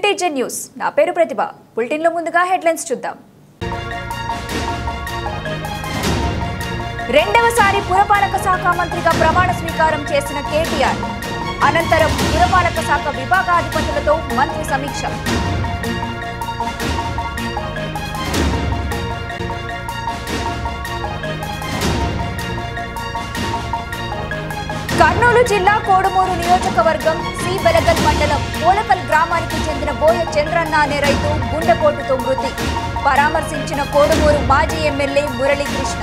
TJ news నా పేరు ప్రతిభ బులెటిన్లో ముందుగా హెడ్లైన్స్ చూద్దాం రెండవసారి పురపాలక శాఖ మంత్రిగా ప్రమాణ స్వీకారం చేసిన కేటీఆర్ అనంతరం పురపాలక శాఖ విభాగాధిపతులతో మంత్రి సమీక్ష కర్నూలు జిల్లా కోడుమూరు నియోజకవర్గం సి బెలగల్ మండలం పోలకల్ గ్రామానికి చెందిన బోయ చంద్రన్న అనే రైతు గుండెపోటుతో మృతి పరామర్శించిన కోడుమూరు మాజీ ఎమ్మెల్యే మురళీకృష్ణ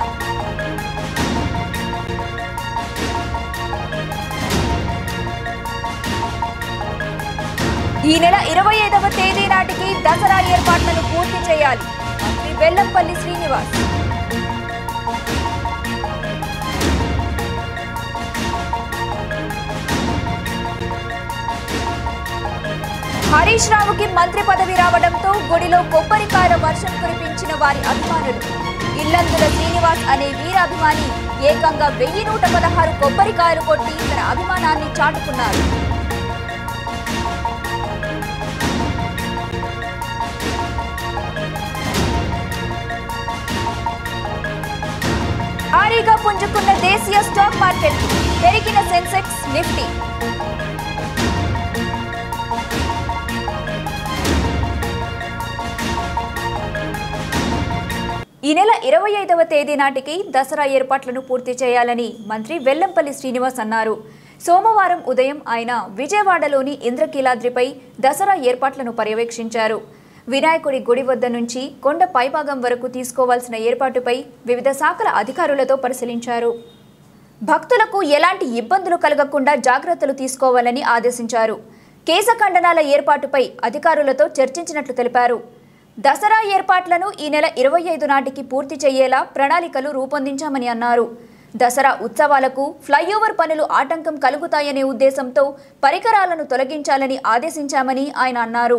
ఈ నెల ఇరవై ఐదవ తేదీ నాటికి దసరా ఏర్పాట్లను పూర్తి చేయాలి మంత్రి వెల్లంపల్లి శ్రీనివాస్ హరీష్ రావుకి మంత్రి పదవి రావడంతో గుడిలో కొబ్బరికాయ వర్షం కురిపించిన వారి అభిమానులు ఇల్లందుల శ్రీనివాస్ అనే వీరాభిమాని ఏకంగా వెయ్యి నూట పదహారు కొబ్బరికాయలు కొట్టి తన అభిమానాన్ని చాటుకున్నారు భారీగా పుంజుకున్న దేశీయ స్టాక్ మార్కెట్ పెరిగిన సెన్సెక్స్ నిఫ్టీ ఈ నెల ఇరవై ఐదవ తేదీ నాటికి దసరా ఏర్పాట్లను పూర్తి చేయాలని మంత్రి వెల్లంపల్లి శ్రీనివాస్ అన్నారు సోమవారం ఉదయం ఆయన విజయవాడలోని ఇంద్రకీలాద్రిపై దసరా ఏర్పాట్లను పర్యవేక్షించారు వినాయకుడి గుడి వద్ద నుంచి కొండ పైభాగం వరకు తీసుకోవాల్సిన ఏర్పాటుపై వివిధ శాఖల అధికారులతో పరిశీలించారు భక్తులకు ఎలాంటి ఇబ్బందులు కలగకుండా జాగ్రత్తలు తీసుకోవాలని ఆదేశించారు కేశ ఖండనాల ఏర్పాటుపై అధికారులతో చర్చించినట్లు తెలిపారు దసరా ఏర్పాట్లను ఈ నెల ఇరవై ఐదు నాటికి పూర్తి చేయేలా ప్రణాళికలు రూపొందించామని అన్నారు దసరా ఉత్సవాలకు ఫ్లైఓవర్ పనులు ఆటంకం కలుగుతాయనే ఉద్దేశంతో పరికరాలను తొలగించాలని ఆదేశించామని ఆయన అన్నారు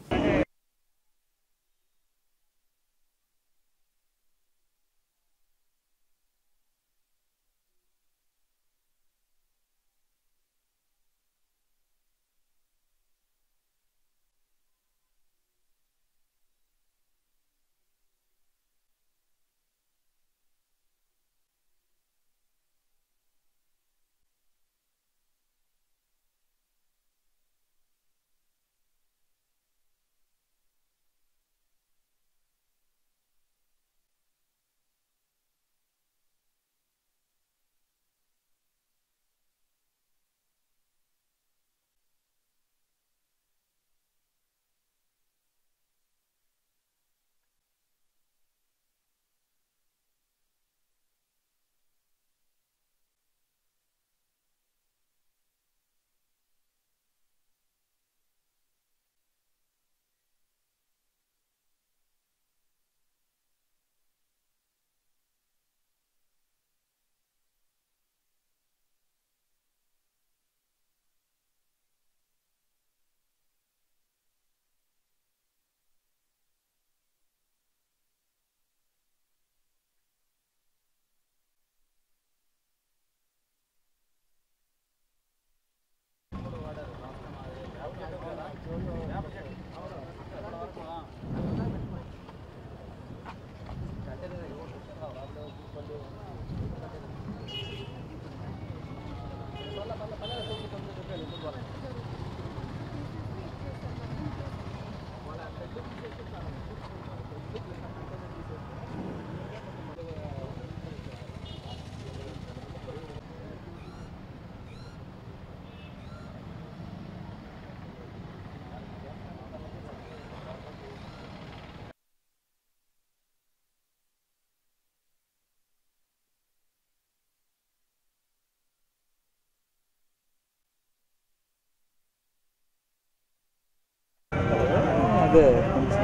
అదే కొంచెం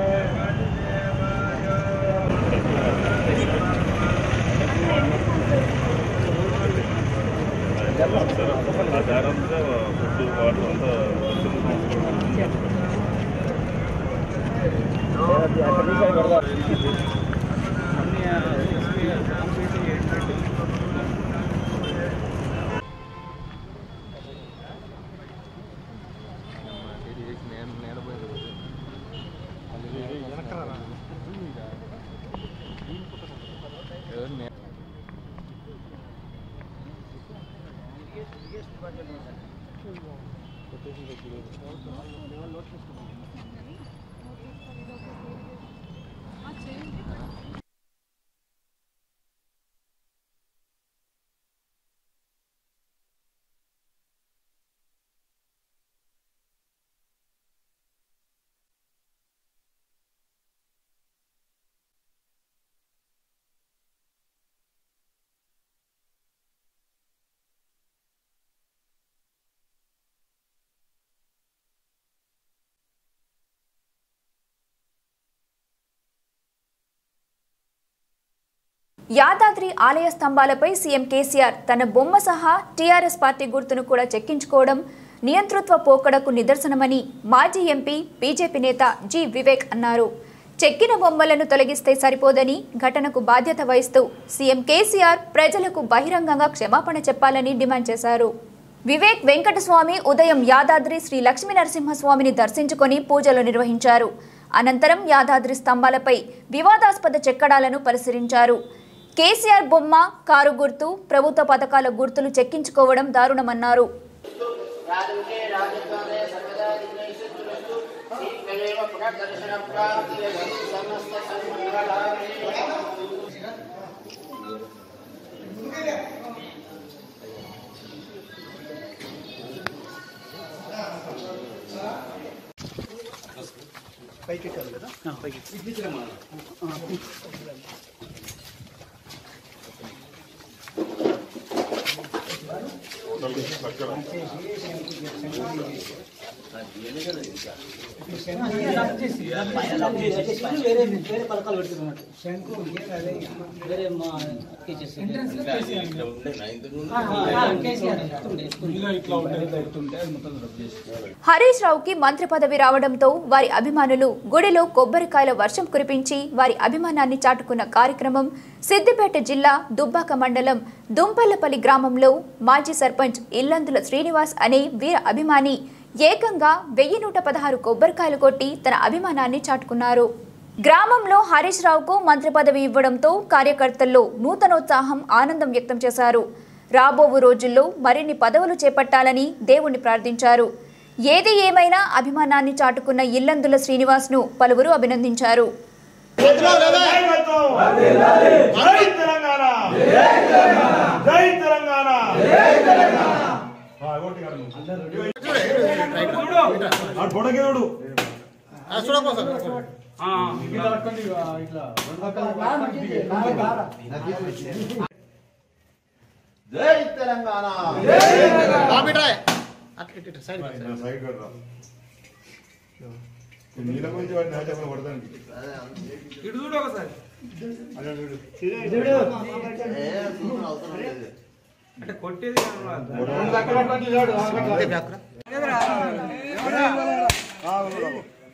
ఆ దారంతా ఫుడ్ వాటర్ అంతా యాదాద్రి ఆలయ స్తంభాలపై సీఎం కేసీఆర్ తన బొమ్మ సహా టీఆర్ఎస్ పార్టీ గుర్తును కూడా చెక్కించుకోవడం నియంతృత్వ పోకడకు నిదర్శనమని మాజీ ఎంపీ బీజేపీ నేత జి వివేక్ అన్నారు చెక్కిన బొమ్మలను తొలగిస్తే సరిపోదని ఘటనకు బాధ్యత వహిస్తూ సీఎం కేసీఆర్ ప్రజలకు బహిరంగంగా క్షమాపణ చెప్పాలని డిమాండ్ చేశారు వివేక్ వెంకటస్వామి ఉదయం యాదాద్రి శ్రీ లక్ష్మీ నరసింహస్వామిని దర్శించుకొని పూజలు నిర్వహించారు అనంతరం యాదాద్రి స్తంభాలపై వివాదాస్పద చెక్కడాలను పరిశీలించారు కేసీఆర్ బొమ్మ కారు గుర్తు ప్రభుత్వ పథకాల గుర్తులు చెక్కించుకోవడం దారుణమన్నారు రాజంకే రాజద్వారే సర్వదా దిగ్నైషు తులస్తు శీఘ్రమేవ పునర్దర్శన ప్రాప్తియ సమస్త సన్మంగళాని వేరే వేరే పథకాలు పెడుతున్నట్టు వేరే మా హరీష్ రావుకి మంత్రి పదవి రావడంతో వారి అభిమానులు గుడిలో కొబ్బరికాయల వర్షం కురిపించి వారి అభిమానాన్ని చాటుకున్న కార్యక్రమం సిద్దిపేట జిల్లా దుబ్బాక మండలం దుంపల్లపల్లి గ్రామంలో మాజీ సర్పంచ్ ఇల్లందుల శ్రీనివాస్ అనే వీర అభిమాని ఏకంగా వెయ్యి నూట పదహారు కొబ్బరికాయలు కొట్టి తన అభిమానాన్ని చాటుకున్నారు గ్రామంలో హరీష్ రావుకు మంత్రి పదవి ఇవ్వడంతో కార్యకర్తల్లో నూతనోత్సాహం ఆనందం వ్యక్తం చేశారు రాబోవు రోజుల్లో మరిన్ని పదవులు చేపట్టాలని దేవుణ్ణి ప్రార్థించారు ఏది ఏమైనా అభిమానాన్ని చాటుకున్న ఇల్లందుల శ్రీనివాస్ను పలువురు అభినందించారు జై తెలంగాణ జై తెలంగాణ ఆ, ఒకటి కాదు నువ్వు. ఆ బొడగేవుడు జై తెలంగాణ సైడ్ కడరా నీళ్ళ గురించి వాడిని నా చెప్పిన కొడతానికి అదే చూడు. ఆ, ఉన్నాడు.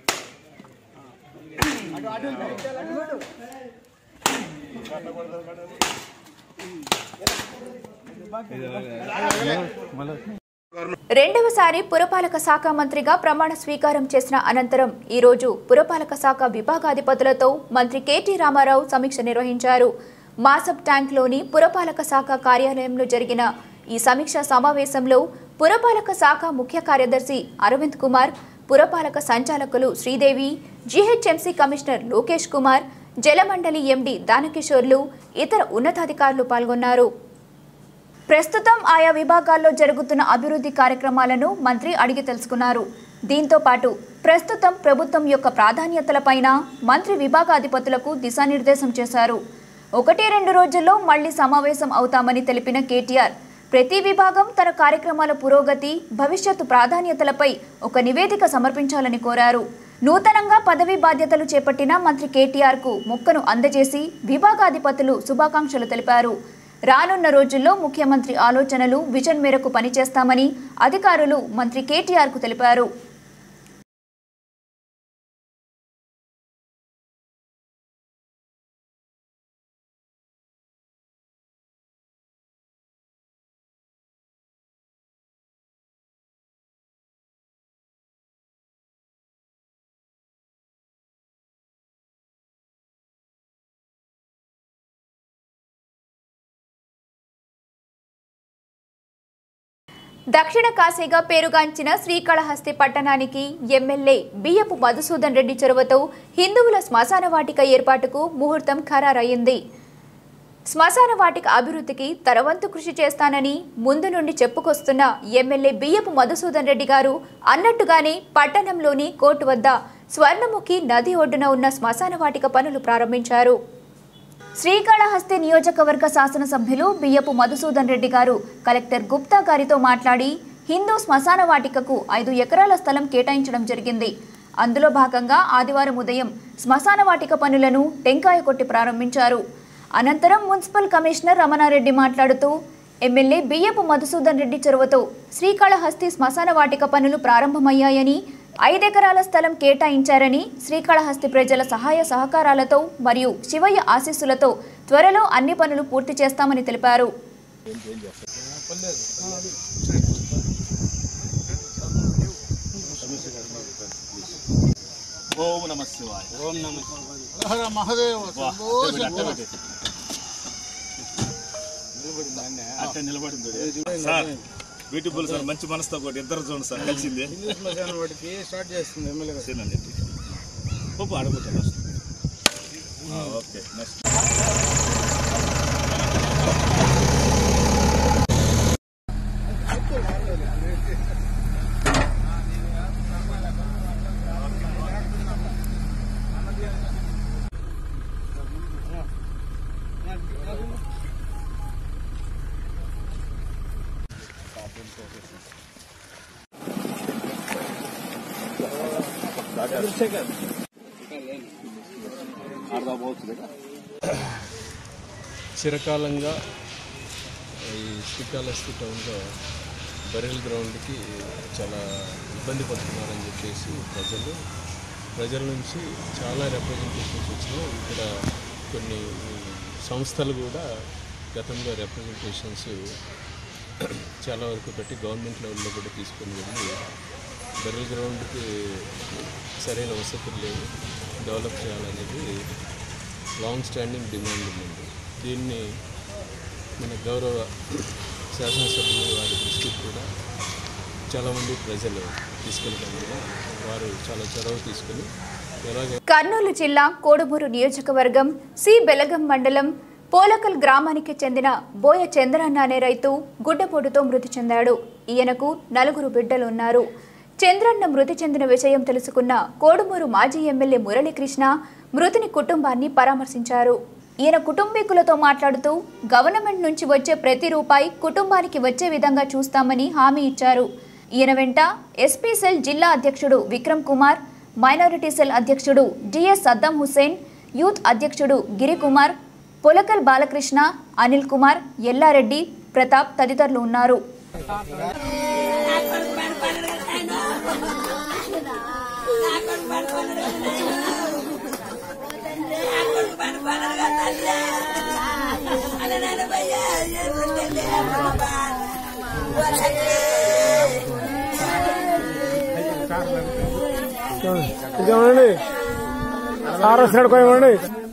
రెండవసారి పురపాలక శాఖ మంత్రిగా ప్రమాణ స్వీకారం చేసిన అనంతరం ఈరోజు పురపాలక శాఖ విభాగాధిపతులతో మంత్రి కేటీ రామారావు సమీక్ష నిర్వహించారు మాసబ్ ట్యాంక్లోని పురపాలక శాఖ కార్యాలయంలో జరిగిన ఈ సమీక్షా సమావేశంలో పురపాలక శాఖ ముఖ్య కార్యదర్శి అరవింద్ కుమార్ పురపాలక సంచాలకులు శ్రీదేవి జీహెచ్ఎంసీ కమిషనర్ లోకేష్ కుమార్ జలమండలి ఎండి దానకిషోర్లు ఇతర ఉన్నతాధికారులు పాల్గొన్నారు ప్రస్తుతం ఆయా విభాగాల్లో జరుగుతున్న అభివృద్ధి కార్యక్రమాలను మంత్రి అడిగి తెలుసుకున్నారు దీంతో పాటు ప్రస్తుతం ప్రభుత్వం యొక్క ప్రాధాన్యతలపైన మంత్రి విభాగాధిపతులకు దిశానిర్దేశం చేశారు ఒకటి రెండు రోజుల్లో మళ్లీ సమావేశం అవుతామని తెలిపిన కేటీఆర్ ప్రతి విభాగం తన కార్యక్రమాల పురోగతి భవిష్యత్తు ప్రాధాన్యతలపై ఒక నివేదిక సమర్పించాలని కోరారు నూతనంగా పదవీ బాధ్యతలు చేపట్టిన మంత్రి కేటీఆర్కు మొక్కను అందజేసి విభాగాధిపతులు శుభాకాంక్షలు తెలిపారు రానున్న రోజుల్లో ముఖ్యమంత్రి ఆలోచనలు విజన్ మేరకు పనిచేస్తామని అధికారులు మంత్రి కేటీఆర్కు తెలిపారు దక్షిణ కాశీగా పేరుగాంచిన శ్రీకాళహస్తి పట్టణానికి ఎమ్మెల్యే బియ్యపు మధుసూదన్ రెడ్డి చొరవతో హిందువుల శ్మశాన వాటిక ఏర్పాటుకు ముహూర్తం ఖరారయ్యింది శ్మశాన వాటిక అభివృద్ధికి తరవంతు కృషి చేస్తానని ముందు నుండి చెప్పుకొస్తున్న ఎమ్మెల్యే బియ్యపు మధుసూదన్ రెడ్డి గారు అన్నట్టుగానే పట్టణంలోని కోర్టు వద్ద స్వర్ణముఖి నది ఒడ్డున ఉన్న శ్మశాన వాటిక పనులు ప్రారంభించారు శ్రీకాళహస్తి నియోజకవర్గ శాసనసభ్యులు బియ్యపు మధుసూదన్ రెడ్డి గారు కలెక్టర్ గుప్తా గారితో మాట్లాడి హిందూ శ్మశాన వాటికకు ఐదు ఎకరాల స్థలం కేటాయించడం జరిగింది అందులో భాగంగా ఆదివారం ఉదయం శ్మశాన వాటిక పనులను టెంకాయ కొట్టి ప్రారంభించారు అనంతరం మున్సిపల్ కమిషనర్ రమణారెడ్డి మాట్లాడుతూ ఎమ్మెల్యే బియ్యపు మధుసూదన్ రెడ్డి చొరవతో శ్రీకాళహస్తి శ్మశాన వాటిక పనులు ప్రారంభమయ్యాయని ఐదెకరాల స్థలం కేటాయించారని శ్రీకాళహస్తి ప్రజల సహాయ సహకారాలతో మరియు శివయ్య ఆశీస్సులతో త్వరలో అన్ని పనులు పూర్తి చేస్తామని తెలిపారు ఓం నమ శివాయ ఓం నమ హర మహదేవ అంటే నిలబడింది సార్ బ్యూటిఫుల్ సార్ మంచి మనసుతో ఒకటి ఇద్దరు చూడండి సార్ కలిసింది హిందూ శ్మశాన వాటికి స్టార్ట్ చేస్తుంది ఎమ్మెల్యే గారు సరేనండి పప్పు అడగొట్టాను ఓకే నెక్స్ట్ చిరకాలంగా ఈ శ్రీకాళహస్తి టౌన్లో బరెల్ గ్రౌండ్కి చాలా ఇబ్బంది పడుతున్నారని చెప్పేసి ప్రజలు ప్రజల నుంచి చాలా రిప్రజెంటేషన్స్ వచ్చినాయి ఇక్కడ కొన్ని సంస్థలు కూడా గతంలో రిప్రజెంటేషన్స్ చాలా వరకు పెట్టి గవర్నమెంట్ లెవెల్లో కూడా తీసుకొని వెళ్ళి బెర్రల్ గ్రౌండ్కి సరైన వసతులు లేవు డెవలప్ చేయాలనేది లాంగ్ స్టాండింగ్ డిమాండ్ ఉంది దీన్ని మన గౌరవ శాసనసభ్యులు వారి దృష్టికి కూడా చాలామంది ప్రజలు తీసుకెళ్ళడం వల్ల వారు చాలా చొరవ తీసుకుని ఎలాగ కర్నూలు జిల్లా కోడుమూరు నియోజకవర్గం సి బెలగం మండలం పోలకల్ గ్రామానికి చెందిన బోయ చంద్రన్న అనే రైతు గుడ్డపోటుతో మృతి చెందాడు ఈయనకు నలుగురు బిడ్డలు ఉన్నారు చంద్రన్న మృతి చెందిన విషయం తెలుసుకున్న కోడుమూరు మాజీ ఎమ్మెల్యే మురళీకృష్ణ మృతుని కుటుంబాన్ని పరామర్శించారు ఈయన కుటుంబీకులతో మాట్లాడుతూ గవర్నమెంట్ నుంచి వచ్చే ప్రతి రూపాయి కుటుంబానికి వచ్చే విధంగా చూస్తామని హామీ ఇచ్చారు ఈయన వెంట ఎస్పీ సెల్ జిల్లా అధ్యక్షుడు విక్రమ్ కుమార్ మైనారిటీ సెల్ అధ్యక్షుడు డిఎస్ సద్దాం హుసేన్ యూత్ అధ్యక్షుడు గిరికుమార్ పొలకల్ బాలకృష్ణ అనిల్ కుమార్ ఎల్లారెడ్డి ప్రతాప్ తదితరులు ఉన్నారు ఇదేమండి సార్ వచ్చినాడు పోయేమండి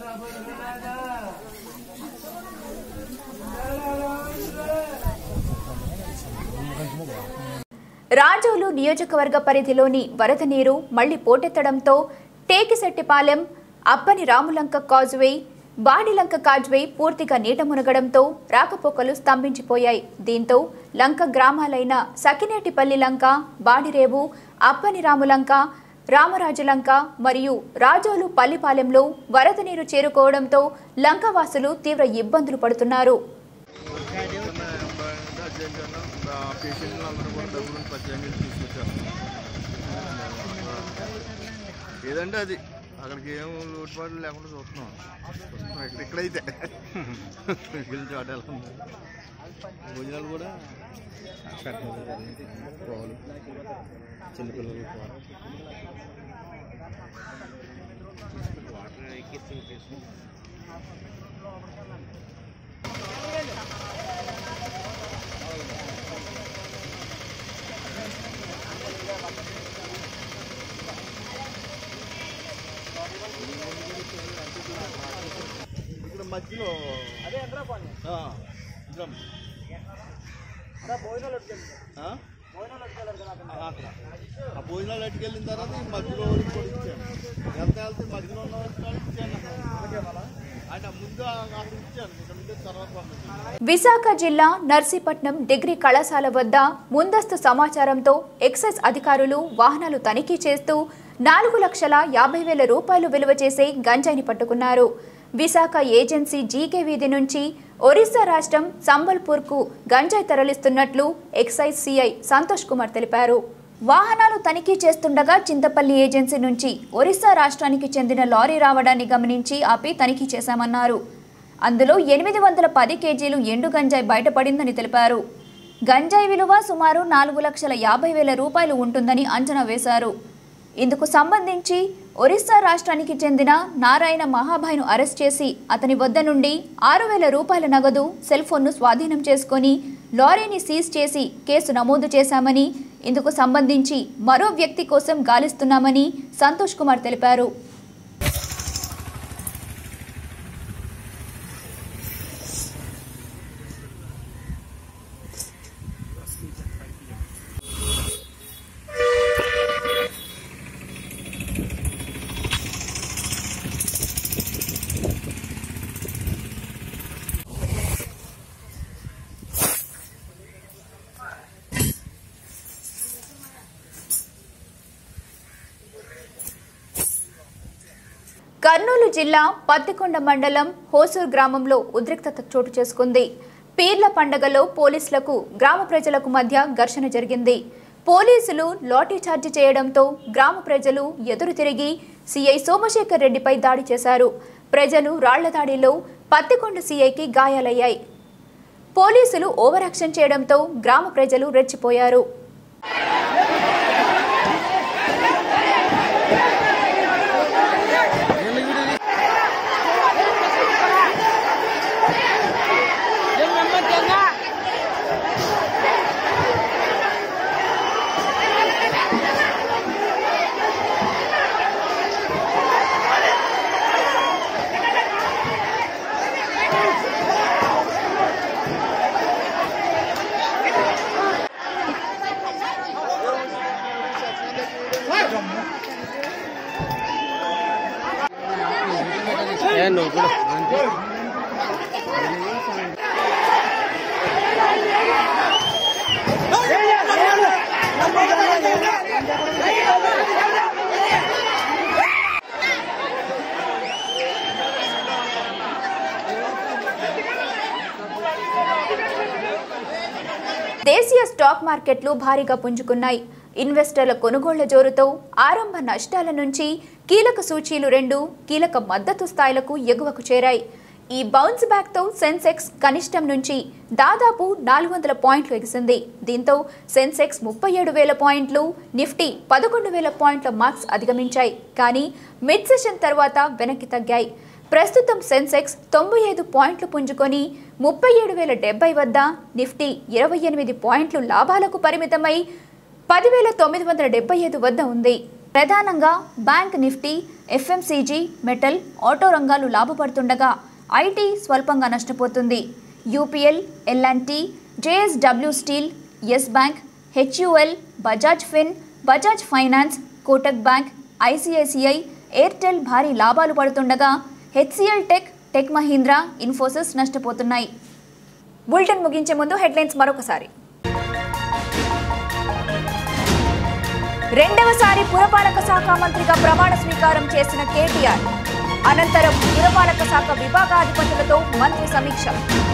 రాజోలు నియోజకవర్గ పరిధిలోని వరద నీరు మళ్లీ పోటెత్తడంతో టేకిశెట్టిపాలెం అప్పని రాములంక కాజ్వే బాడిలంక కాజ్వే పూర్తిగా నీట మునగడంతో రాకపోకలు స్తంభించిపోయాయి దీంతో లంక గ్రామాలైన సకినేటిపల్లి లంక బాడిరేవు అప్పని రాములంక రామరాజులంక మరియు రాజోలు పల్లిపాలెంలో వరద నీరు చేరుకోవడంతో లంకవాసులు తీవ్ర ఇబ్బందులు పడుతున్నారు పేషెంట్లు అందరూ కూడా డబ్బులు పద్దెనిమిది తీసుకొచ్చాను ఏదంటే అది అక్కడికి ఏం లోటుపాట్లు లేకుండా చూస్తున్నాం చూస్తున్నాం ఇక్కడ ఇక్కడైతే మిగిలిన చోట ఎలా ఉంది భోజనాలు కూడా పోవాలి చిన్నపిల్లలు పోవాలి ఇక్కడ మధ్యలో ఆ, ఇదిగో. ఆ? అక్కడ. ఆ భోజనాలు ఎట్టుకెళ్ళిన తర్వాత ఈ మధ్యలో ఊరికి కూడా ఇచ్చాను వెళ్తే వెళ్తే మధ్యలో ఉన్న వాళ్ళకి కూడా ఇచ్చాను అంటే ముందు అక్కడ ఇచ్చాను ఇక్కడ నుండి తర్వాత పంపించాను విశాఖ జిల్లా నర్సీపట్నం డిగ్రీ కళాశాల వద్ద ముందస్తు సమాచారంతో ఎక్సైజ్ అధికారులు వాహనాలు తనిఖీ చేస్తూ నాలుగు లక్షల యాభై వేల రూపాయలు విలువ చేసే గంజాయిని పట్టుకున్నారు విశాఖ ఏజెన్సీ జీకే వీధి నుంచి ఒరిస్సా రాష్ట్రం సంబల్పూర్కు గంజాయి తరలిస్తున్నట్లు ఎక్సైజ్ సిఐ సంతోష్ కుమార్ తెలిపారు వాహనాలు తనిఖీ చేస్తుండగా చింతపల్లి ఏజెన్సీ నుంచి ఒరిస్సా రాష్ట్రానికి చెందిన లారీ రావడాన్ని గమనించి ఆపి తనిఖీ చేశామన్నారు అందులో ఎనిమిది వందల పది కేజీలు ఎండు గంజాయి బయటపడిందని తెలిపారు గంజాయి విలువ సుమారు నాలుగు లక్షల యాభై వేల రూపాయలు ఉంటుందని అంచనా వేశారు ఇందుకు సంబంధించి ఒరిస్సా రాష్ట్రానికి చెందిన నారాయణ మహాభాయ్ను అరెస్ట్ చేసి అతని వద్ద నుండి ఆరు వేల రూపాయల నగదు సెల్ ఫోన్ను స్వాధీనం చేసుకొని లారీని సీజ్ చేసి కేసు నమోదు చేశామని ఇందుకు సంబంధించి మరో వ్యక్తి కోసం గాలిస్తున్నామని సంతోష్ కుమార్ తెలిపారు కర్నూలు జిల్లా పత్తికొండ మండలం హోసూర్ గ్రామంలో ఉద్రిక్తత చోటు చేసుకుంది పీర్ల పండగలో పోలీసులకు గ్రామ ప్రజలకు మధ్య ఘర్షణ జరిగింది పోలీసులు లాఠీ చార్జి చేయడంతో గ్రామ ప్రజలు ఎదురు తిరిగి సీఐ సోమశేఖర్ రెడ్డిపై దాడి చేశారు ప్రజలు రాళ్ల దాడిలో పత్తికొండ సీఐకి గాయాలయ్యాయి పోలీసులు ఓవరాక్షన్ చేయడంతో గ్రామ ప్రజలు రెచ్చిపోయారు దేశీయ స్టాక్ మార్కెట్లు భారీగా పుంజుకున్నాయి ఇన్వెస్టర్ల కొనుగోళ్ల జోరుతో ఆరంభ నష్టాల నుంచి కీలక సూచీలు రెండు కీలక మద్దతు స్థాయిలకు ఎగువకు చేరాయి ఈ బౌన్స్ బ్యాక్తో సెన్సెక్స్ కనిష్టం నుంచి దాదాపు నాలుగు వందల పాయింట్లు ఎగిసింది దీంతో సెన్సెక్స్ ముప్పై ఏడు వేల పాయింట్లు నిఫ్టీ పదకొండు వేల పాయింట్ల మార్క్స్ అధిగమించాయి కానీ మిడ్ సెషన్ తర్వాత వెనక్కి తగ్గాయి ప్రస్తుతం సెన్సెక్స్ తొంభై ఐదు పాయింట్లు పుంజుకొని ముప్పై ఏడు వేల డెబ్బై వద్ద నిఫ్టీ ఇరవై ఎనిమిది పాయింట్లు లాభాలకు పరిమితమై పదివేల తొమ్మిది వందల డెబ్బై ఐదు వద్ద ఉంది ప్రధానంగా bank Nifty FMCG metal auto రంగాలు లాభపడుతుండగా ఐటీ స్వల్పంగా నష్టపోతుంది UPL L and T JSW steel Yes Bank HUL Bajaj Fin Bajaj Finance Kotak bank ICICI Airtel భారీ లాభాలు పడుతుండగా HCL Tech Tech Mahindra Infosys నష్టపోతున్నాయి బులెటిన్ ముగించే ముందు హెడ్లైన్స్ మరొకసారి రెండవసారి పురపాలక శాఖ మంత్రిగా ప్రమాణ స్వీకారం చేసిన కేటీఆర్ అనంతరం పురపాలక శాఖ విభాగాధిపతులతో మంత్రి సమీక్ష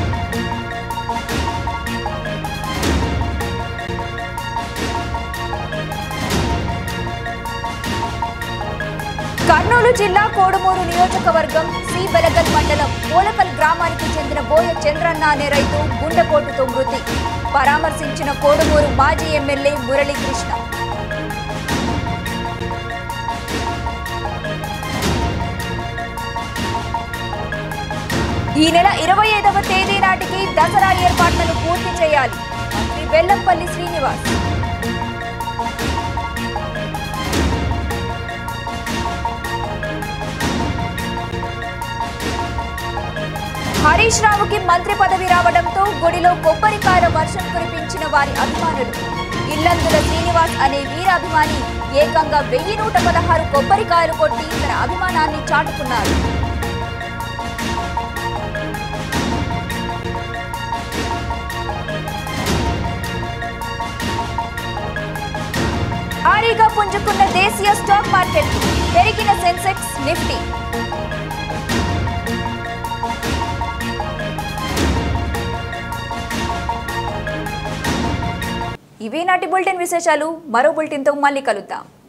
కర్నూలు జిల్లా కోడుమూరు నియోజకవర్గం సి బెలగల్ మండలం పోలకల్ గ్రామానికి చెందిన బోయ చంద్రన్న అనే రైతు గుండెపోటుతో మృతి పరామర్శించిన కోడుమూరు మాజీ ఎమ్మెల్యే మురళీకృష్ణ ఈ నెల ఇరవై ఐదవ తేదీ నాటికి దసరా ఏర్పాట్లను పూర్తి చేయాలి మంత్రి వెల్లంపల్లి శ్రీనివాస్ హరీష్ రావుకి మంత్రి పదవి రావడంతో గుడిలో కొబ్బరికాయల వర్షం కురిపించిన వారి అభిమానులు ఇల్లందుల శ్రీనివాస్ అనే వీరాభిమాని ఏకంగా వెయ్యి నూట పదహారు కొబ్బరికాయలు కొట్టి తన అభిమానాన్ని చాటుకున్నారు భారీగా పుంజుకున్న దేశీయ స్టాక్ మార్కెట్ పెరిగిన సెన్సెక్స్ నిఫ్టీ ఇవే నాటి బులెటిన్ విశేషాలు మరో బులెటిన్తో మళ్ళీ కలుద్దాం